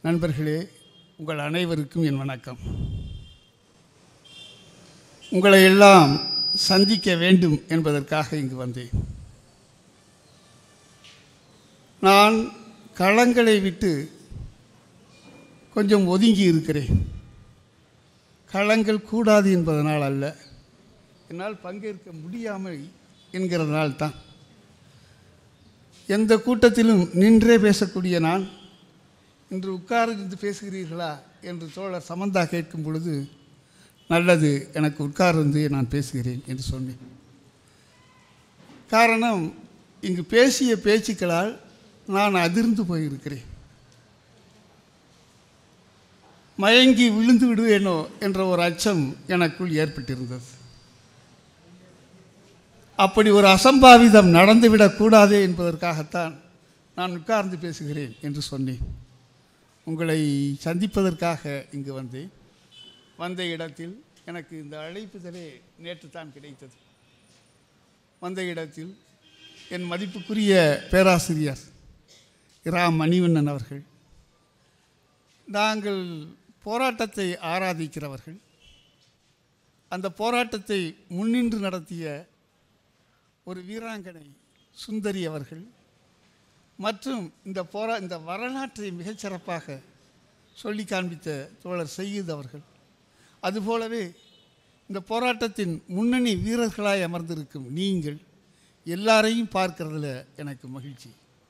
நண்பர்களே உங்கள் அனைவருக்கும் என் வணக்கம் உங்களை எல்லாம் சந்திக்க வேண்டும் என்பதற்காக இங்கு வந்தேன் நான் களங்களை விட்டு கொஞ்சம் ஒதுங்கி இருக்கிறேன் களங்கள் கூடாது என்பதனால் அல்ல என்னால் பங்கேற்க முடியாமல் என்கிறதுனால் தான் எந்த கூட்டத்திலும் நின்றே பேசக்கூடிய நான் இன்று உட்கார்ந்து பேசுகிறீர்களா என்று தோழர் சமந்தா கேட்கும் பொழுது நல்லது எனக்கு உட்கார்ந்து நான் பேசுகிறேன் என்று சொன்னேன் காரணம் இங்கு பேசிய பேச்சுக்களால் நான் அதிர்ந்து போயிருக்கிறேன் மயங்கி விழுந்து விடுவேனோ என்ற ஒரு அச்சம் எனக்குள் ஏற்பட்டிருந்தது அப்படி ஒரு அசம்பாவிதம் நடந்துவிடக்கூடாதே என்பதற்காகத்தான் நான் உட்கார்ந்து பேசுகிறேன் என்று சொன்னேன் உங்களை சந்திப்பதற்காக இங்கு வந்தேன் வந்த இடத்தில் எனக்கு இந்த அழைப்புதலே நேற்று தான் கிடைத்தது வந்த இடத்தில் என் மதிப்புக்குரிய பேராசிரியர் இரா மணிவண்ணன் அவர்கள் நாங்கள் போராட்டத்தை ஆராதிக்கிறவர்கள் அந்த போராட்டத்தை முன்னின்று நடத்திய ஒரு வீராங்கனை சுந்தரி அவர்கள் மற்றும் இந்த போரா இந்த வரலாற்றை மிகச்சிறப்பாக சொல்லி காண்பித்த தோழர் செய்யுத் அவர்கள் அதுபோலவே இந்த போராட்டத்தின் முன்னணி வீரர்களாய் அமர்ந்திருக்கும் நீங்கள் எல்லாரையும் பார்க்கறதுல எனக்கு மகிழ்ச்சி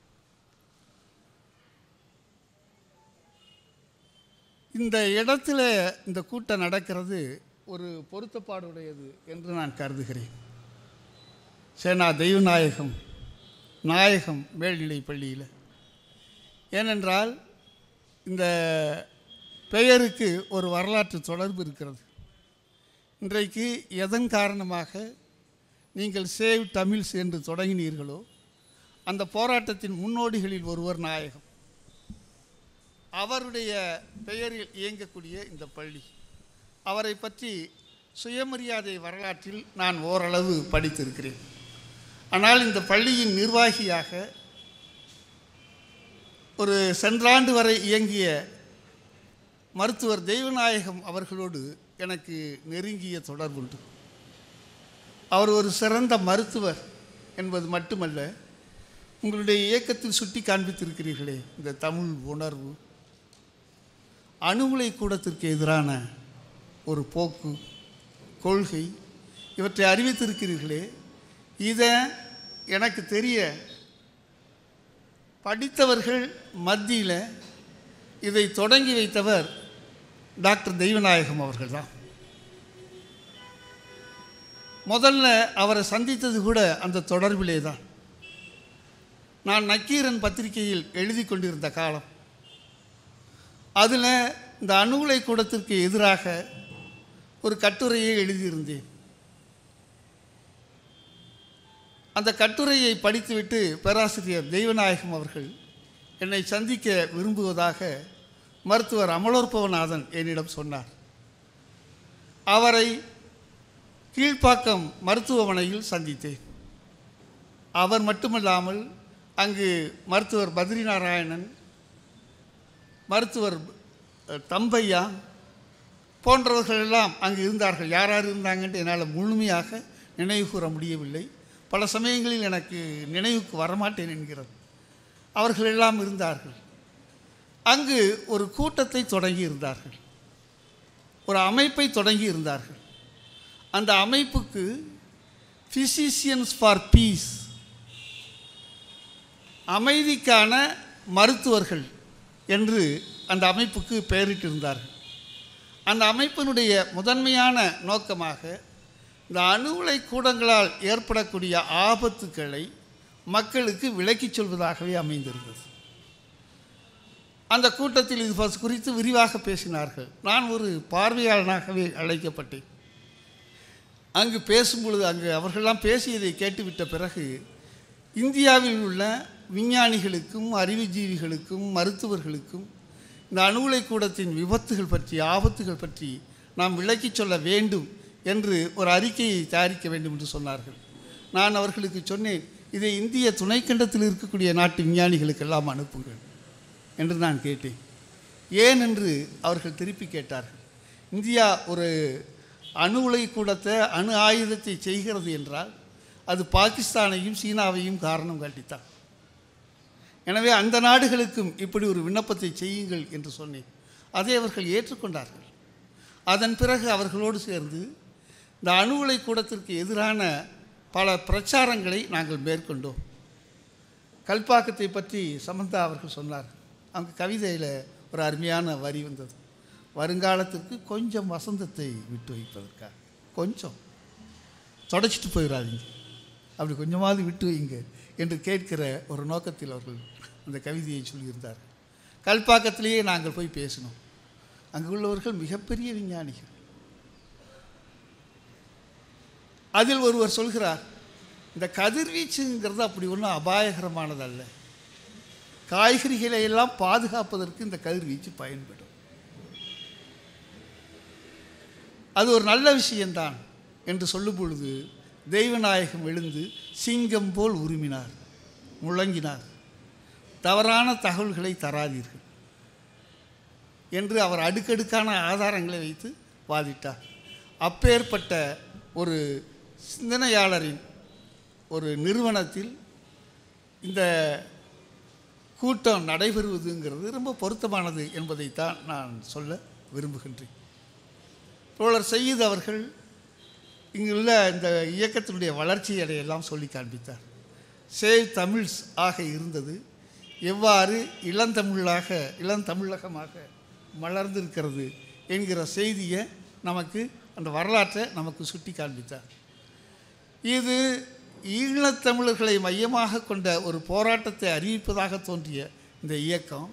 இந்த இடத்துல இந்த கூட்டம் நடக்கிறது ஒரு பொருத்தப்பாடுடையது என்று நான் கருதுகிறேன் சேனா தெய்வநாயகம் நாயகம் மேல்நிலை பள்ளியில் ஏனென்றால் இந்த பெயருக்கு ஒரு வரலாற்று தொடர்பு இருக்கிறது இன்றைக்கு எதன் காரணமாக நீங்கள் சேவ் தமிழ்ஸ் என்று தொடங்கினீர்களோ அந்த போராட்டத்தின் முன்னோடிகளில் ஒருவர் நாயகம் அவருடைய பெயரில் இயங்கக்கூடிய இந்த பள்ளி அவரை பற்றி சுயமரியாதை வரலாற்றில் நான் ஓரளவு படித்திருக்கிறேன் ஆனால் இந்த பள்ளியின் நிர்வாகியாக ஒரு சென்றாண்டு வரை இயங்கிய மருத்துவர் தெய்வநாயகம் அவர்களோடு எனக்கு நெருங்கிய தொடர்புண்டு அவர் ஒரு சிறந்த மருத்துவர் என்பது மட்டுமல்ல உங்களுடைய இயக்கத்தில் சுட்டி காண்பித்திருக்கிறீர்களே இந்த தமிழ் உணர்வு அணுகுலை கூடத்திற்கு எதிரான ஒரு போக்கு கொள்கை இவற்றை அறிவித்திருக்கிறீர்களே இதை எனக்கு தெரிய படித்தவர்கள் மத்தியில் இதை தொடங்கி வைத்தவர் டாக்டர் தெய்வநாயகம் அவர்கள் தான் முதல்ல அவரை சந்தித்தது கூட அந்த தொடர்பிலே தான் நான் நக்கீரன் பத்திரிகையில் எழுதி கொண்டிருந்த காலம் அதில் இந்த அணுகுலை கூடத்திற்கு எதிராக ஒரு கட்டுரையை எழுதியிருந்தேன் அந்த கட்டுரையை படித்துவிட்டு பேராசிரியர் தெய்வநாயகம் அவர்கள் என்னை சந்திக்க விரும்புவதாக மருத்துவர் அமலோற்பவநாதன் என்னிடம் சொன்னார் அவரை கீழ்ப்பாக்கம் மருத்துவமனையில் சந்தித்தேன் அவர் மட்டுமல்லாமல் அங்கு மருத்துவர் பத்ரி நாராயணன் மருத்துவர் தம்பையா போன்றவர்கள் எல்லாம் அங்கு இருந்தார்கள் யார் யார் இருந்தாங்கன்ட்டு என்னால் முழுமையாக நினைவு கூற முடியவில்லை பல சமயங்களில் எனக்கு நினைவுக்கு வரமாட்டேன் என்கிறது அவர்கள் எல்லாம் இருந்தார்கள் அங்கு ஒரு கூட்டத்தை தொடங்கி இருந்தார்கள் ஒரு அமைப்பை தொடங்கி இருந்தார்கள் அந்த அமைப்புக்கு ஃபிசிஷியன்ஸ் ஃபார் பீஸ் அமைதிக்கான மருத்துவர்கள் என்று அந்த அமைப்புக்கு பெயரிட்டிருந்தார்கள் அந்த அமைப்பினுடைய முதன்மையான நோக்கமாக இந்த அணு உலை கூடங்களால் ஏற்படக்கூடிய ஆபத்துக்களை மக்களுக்கு விளக்கிச் சொல்வதாகவே அமைந்திருந்தது அந்த கூட்டத்தில் இது குறித்து விரிவாக பேசினார்கள் நான் ஒரு பார்வையாளனாகவே அழைக்கப்பட்டேன் அங்கு பேசும்பொழுது அங்கு அவர்களெல்லாம் பேசியதை கேட்டுவிட்ட பிறகு இந்தியாவில் உள்ள விஞ்ஞானிகளுக்கும் அறிவுஜீவிகளுக்கும் மருத்துவர்களுக்கும் இந்த அணுகுலை கூடத்தின் விபத்துகள் பற்றி ஆபத்துகள் பற்றி நாம் விளக்கிச் சொல்ல வேண்டும் என்று ஒரு அறிக்கையை தயாரிக்க வேண்டும் என்று சொன்னார்கள் நான் அவர்களுக்கு சொன்னேன் இதை இந்திய துணைக்கண்டத்தில் இருக்கக்கூடிய நாட்டு விஞ்ஞானிகளுக்கெல்லாம் அனுப்புங்கள் என்று நான் கேட்டேன் ஏன் என்று அவர்கள் திருப்பி கேட்டார்கள் இந்தியா ஒரு அணு உலை கூடத்தை அணு ஆயுதத்தை செய்கிறது என்றால் அது பாகிஸ்தானையும் சீனாவையும் காரணம் காட்டித்தான் எனவே அந்த நாடுகளுக்கும் இப்படி ஒரு விண்ணப்பத்தை செய்யுங்கள் என்று சொன்னேன் அதை அவர்கள் ஏற்றுக்கொண்டார்கள் அதன் பிறகு அவர்களோடு சேர்ந்து இந்த அணு உலை கூடத்திற்கு எதிரான பல பிரச்சாரங்களை நாங்கள் மேற்கொண்டோம் கல்பாக்கத்தை பற்றி சமந்தா அவர்கள் சொன்னார் அவங்க கவிதையில் ஒரு அருமையான வரி வந்தது வருங்காலத்திற்கு கொஞ்சம் வசந்தத்தை விட்டு வைப்பதற்காக கொஞ்சம் தொடச்சிட்டு போயிடாதீங்க அப்படி கொஞ்சமாவது விட்டு வைங்க என்று கேட்கிற ஒரு நோக்கத்தில் அவர்கள் அந்த கவிதையை சொல்லியிருந்தார் கல்பாக்கத்திலேயே நாங்கள் போய் பேசினோம் அங்கு உள்ளவர்கள் மிகப்பெரிய விஞ்ஞானிகள் அதில் ஒருவர் சொல்கிறார் இந்த கதிர்வீச்சுங்கிறது அப்படி ஒன்றும் அபாயகரமானதல்ல காய்கறிகளை எல்லாம் பாதுகாப்பதற்கு இந்த கதிர்வீச்சு பயன்படும் அது ஒரு நல்ல விஷயம்தான் என்று சொல்லும் பொழுது தெய்வநாயகம் எழுந்து சிங்கம் போல் உருமினார் முழங்கினார் தவறான தகவல்களை தராதீர்கள் என்று அவர் அடுக்கடுக்கான ஆதாரங்களை வைத்து வாதிட்டார் அப்பேற்பட்ட ஒரு சிந்தனையாளரின் ஒரு நிறுவனத்தில் இந்த கூட்டம் நடைபெறுவதுங்கிறது ரொம்ப பொருத்தமானது என்பதைத்தான் நான் சொல்ல விரும்புகின்றேன் தோழர் செய்யுது அவர்கள் இங்குள்ள இந்த இயக்கத்தினுடைய வளர்ச்சி அடையெல்லாம் சொல்லி காண்பித்தார் சேவ் தமிழ்ஸ் ஆக இருந்தது எவ்வாறு இளந்தமிழாக இளந்தமிழகமாக மலர்ந்திருக்கிறது என்கிற செய்தியை நமக்கு அந்த வரலாற்றை நமக்கு சுட்டி காண்பித்தார் இது ஈழத்தமிழர்களை மையமாக கொண்ட ஒரு போராட்டத்தை அறிவிப்பதாக தோன்றிய இந்த இயக்கம்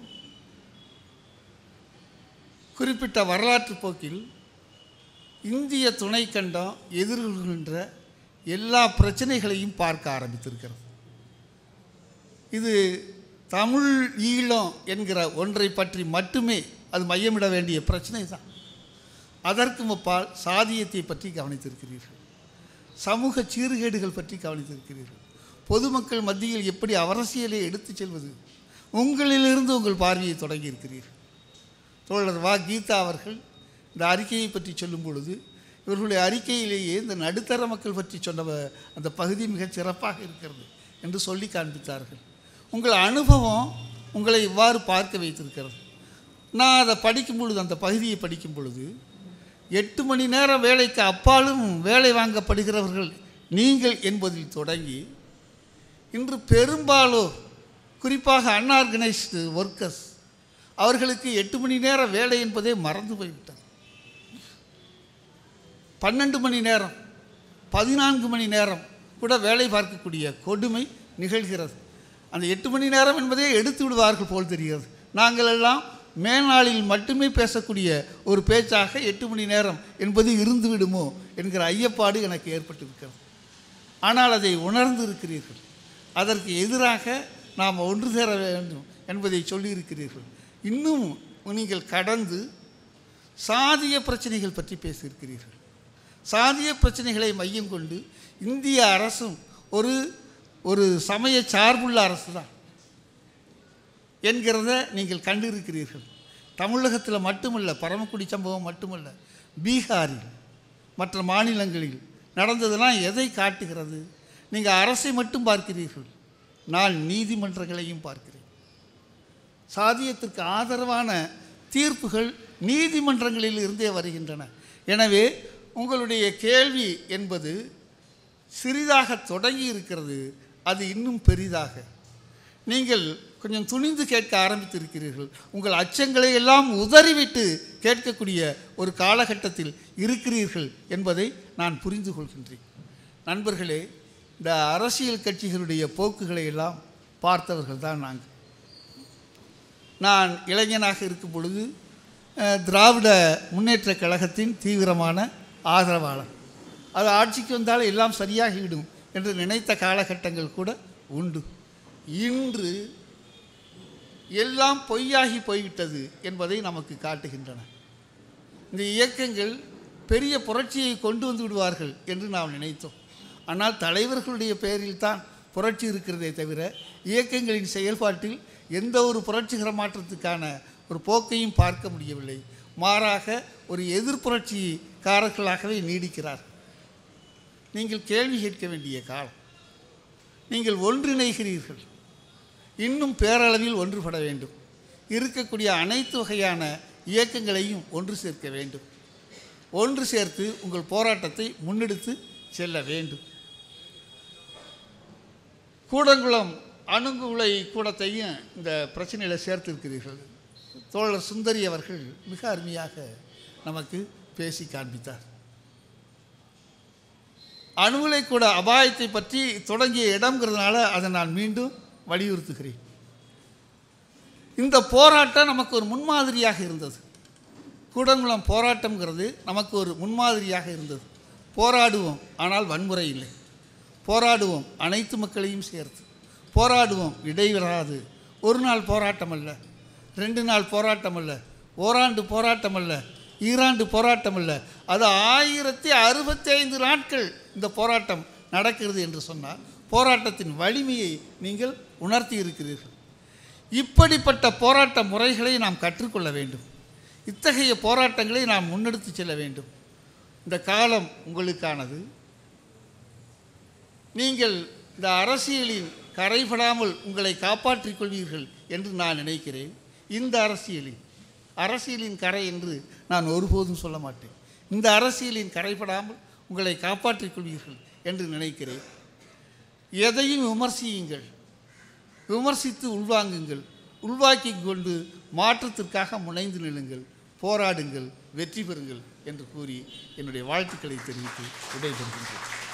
குறிப்பிட்ட வரலாற்று போக்கில் இந்திய துணைக்கண்டம் எதிர்கொள்கின்ற எல்லா பிரச்சனைகளையும் பார்க்க ஆரம்பித்திருக்கிறது இது தமிழ் ஈழம் என்கிற ஒன்றை பற்றி மட்டுமே அது மையமிட வேண்டிய பிரச்சனை தான் அதற்கு முப்பால் சாதியத்தை பற்றி கவனித்திருக்கிறீர்கள் சமூக சீர்கேடுகள் பற்றி கவனித்திருக்கிறீர்கள் பொதுமக்கள் மத்தியில் எப்படி அரசியலை எடுத்துச் செல்வது உங்களிலிருந்து உங்கள் பார்வையை தொடங்கியிருக்கிறீர்கள் தோழர் வா கீதா அவர்கள் இந்த அறிக்கையை பற்றி சொல்லும் பொழுது இவர்களுடைய அறிக்கையிலேயே இந்த நடுத்தர மக்கள் பற்றி சொன்ன வ- அந்த பகுதி மிகச் சிறப்பாக இருக்கிறது என்று சொல்லி காண்பித்தார்கள் உங்கள் அனுபவம் உங்களை இவ்வாறு பார்க்க வைத்திருக்கிறது நான் அதை படிக்கும் பொழுது அந்த பகுதியை படிக்கும் பொழுது எட்டு மணி நேரம் வேலைக்கு அப்பாலும் வேலை வாங்கப்படுகிறவர்கள் நீங்கள் என்பதில் தொடங்கி இன்று பெரும்பாலோர் குறிப்பாக அன்ஆர்கனைஸ்டு ஒர்க்கர்ஸ் அவர்களுக்கு எட்டு மணி நேர வேலை என்பதே மறந்து போய்விட்டது பன்னெண்டு மணி நேரம் பதினான்கு மணி நேரம் கூட வேலை பார்க்கக்கூடிய கொடுமை நிகழ்கிறது அந்த எட்டு மணி நேரம் என்பதே எடுத்து விடுவார்கள் போல் தெரிகிறது நாங்கள் எல்லாம் மேல்நாளில் மட்டுமே பேசக்கூடிய ஒரு பேச்சாக எட்டு மணி நேரம் என்பது இருந்து விடுமோ என்கிற ஐயப்பாடு எனக்கு ஏற்பட்டிருக்கிறது ஆனால் அதை உணர்ந்து இருக்கிறீர்கள் அதற்கு எதிராக நாம் ஒன்று சேர வேண்டும் என்பதை சொல்லியிருக்கிறீர்கள் இன்னும் நீங்கள் கடந்து சாதிய பிரச்சனைகள் பற்றி பேசியிருக்கிறீர்கள் சாதிய பிரச்சனைகளை மையம் கொண்டு இந்திய அரசும் ஒரு ஒரு சமய சார்புள்ள அரசு தான் என்கிறத நீங்கள் கண்டிருக்கிறீர்கள் தமிழகத்தில் மட்டுமல்ல பரமக்குடி சம்பவம் மட்டுமல்ல பீகாரில் மற்ற மாநிலங்களில் நடந்ததெல்லாம் எதை காட்டுகிறது நீங்கள் அரசை மட்டும் பார்க்கிறீர்கள் நான் நீதிமன்றங்களையும் பார்க்கிறேன் சாதியத்திற்கு ஆதரவான தீர்ப்புகள் நீதிமன்றங்களில் இருந்தே வருகின்றன எனவே உங்களுடைய கேள்வி என்பது சிறிதாக தொடங்கி இருக்கிறது அது இன்னும் பெரிதாக நீங்கள் கொஞ்சம் துணிந்து கேட்க ஆரம்பித்திருக்கிறீர்கள் உங்கள் அச்சங்களை எல்லாம் உதறிவிட்டு கேட்கக்கூடிய ஒரு காலகட்டத்தில் இருக்கிறீர்கள் என்பதை நான் புரிந்து கொள்கின்றேன் நண்பர்களே இந்த அரசியல் கட்சிகளுடைய போக்குகளை எல்லாம் பார்த்தவர்கள் தான் நாங்கள் நான் இளைஞனாக இருக்கும் பொழுது அஹ், திராவிட முன்னேற்றக் கழகத்தின் தீவிரமான ஆதரவாளர் அது ஆட்சிக்கு வந்தால் எல்லாம் சரியாகிவிடும் என்று நினைத்த காலகட்டங்கள் கூட உண்டு இன்று எல்லாம் பொய்யாகி போய்விட்டது என்பதை நமக்கு காட்டுகின்றன இந்த இயக்கங்கள் பெரிய புரட்சியை கொண்டு வந்து விடுவார்கள் என்று நாம் நினைத்தோம் ஆனால் தலைவர்களுடைய பெயரில் தான் புரட்சி இருக்கிறதே தவிர இயக்கங்களின் செயல்பாட்டில் எந்த ஒரு புரட்சிகர மாற்றத்துக்கான ஒரு போக்கையும் பார்க்க முடியவில்லை மாறாக ஒரு எதிர்ப்புரட்சிக்காரர்களாகவே நீடிக்கிறார் நீங்கள் கேள்வி கேட்க வேண்டிய காலம் நீங்கள் ஒன்றிணைகிறீர்கள் இன்னும் பேரளவில் ஒன்றுபட வேண்டும் இருக்கக்கூடிய அனைத்து வகையான இயக்கங்களையும் ஒன்று சேர்க்க வேண்டும் ஒன்று சேர்த்து உங்கள் போராட்டத்தை முன்னெடுத்து செல்ல வேண்டும் கூடங்குளம் அணுகுலை கூடத்தையும் இந்த பிரச்சனையில் சேர்த்திருக்கிறீர்கள் தோழர் சுந்தரி அவர்கள் மிக அருமையாக நமக்கு பேசி காண்பித்தார் அணுகுலை கூட அபாயத்தை பற்றி தொடங்கிய இடம்ங்கிறதுனால அதை நான் மீண்டும் வலியுறுத்துகிறேன் இந்த போராட்டம் நமக்கு ஒரு முன்மாதிரியாக இருந்தது கூடங்குளம் போராட்டம்ங்கிறது நமக்கு ஒரு முன்மாதிரியாக இருந்தது போராடுவோம் ஆனால் வன்முறை இல்லை போராடுவோம் அனைத்து மக்களையும் சேர்த்து போராடுவோம் இடைவிடாது ஒரு நாள் போராட்டம் அல்ல ரெண்டு நாள் போராட்டம் அல்ல ஓராண்டு போராட்டம் அல்ல ஈராண்டு போராட்டம் அல்ல அது ஆயிரத்தி அறுபத்தி ஐந்து நாட்கள் இந்த போராட்டம் நடக்கிறது என்று சொன்னால் போராட்டத்தின் வலிமையை நீங்கள் உணர்த்தி இருக்கிறீர்கள் இப்படிப்பட்ட போராட்ட முறைகளை நாம் கற்றுக்கொள்ள வேண்டும் இத்தகைய போராட்டங்களை நாம் முன்னெடுத்து செல்ல வேண்டும் இந்த காலம் உங்களுக்கானது நீங்கள் இந்த அரசியலின் கரைபடாமல் உங்களை காப்பாற்றிக் கொள்வீர்கள் என்று நான் நினைக்கிறேன் இந்த அரசியலின் அரசியலின் கரை என்று நான் ஒருபோதும் சொல்ல மாட்டேன் இந்த அரசியலின் கரைபடாமல் உங்களை காப்பாற்றிக் கொள்வீர்கள் என்று நினைக்கிறேன் எதையும் விமர்சியுங்கள் விமர்சித்து உள்வாங்குங்கள் உள்வாக்கிக் கொண்டு மாற்றத்திற்காக முனைந்து நில்லுங்கள் போராடுங்கள் வெற்றி பெறுங்கள் என்று கூறி என்னுடைய வாழ்த்துக்களை தெரிவித்து விடைபெறுகின்றேன்